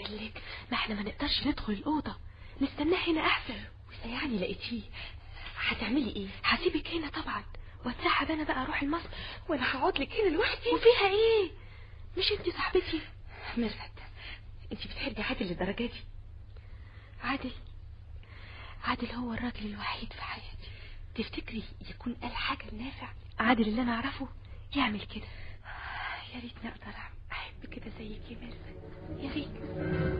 لك ما احنا ما نقدرش ندخل الأوضة نستناه هنا أحسن وإذا يعني لقيتيه هتعملي ايه هسيبك هنا طبعا واتسحب أنا بقى أروح المصنع وانا هقعد لك هنا لوحدي وفيها إيه مش انت صاحبتي ميرفت انت بتحبي عادل للدرجه دي عادل عادل هو الراجل الوحيد في حياتي تفتكري يكون قال حاجه نافع عادل اللي أنا أعرفه يعمل كده يا ريتني اقدر احب كده زيك يا ميرفت يا ريت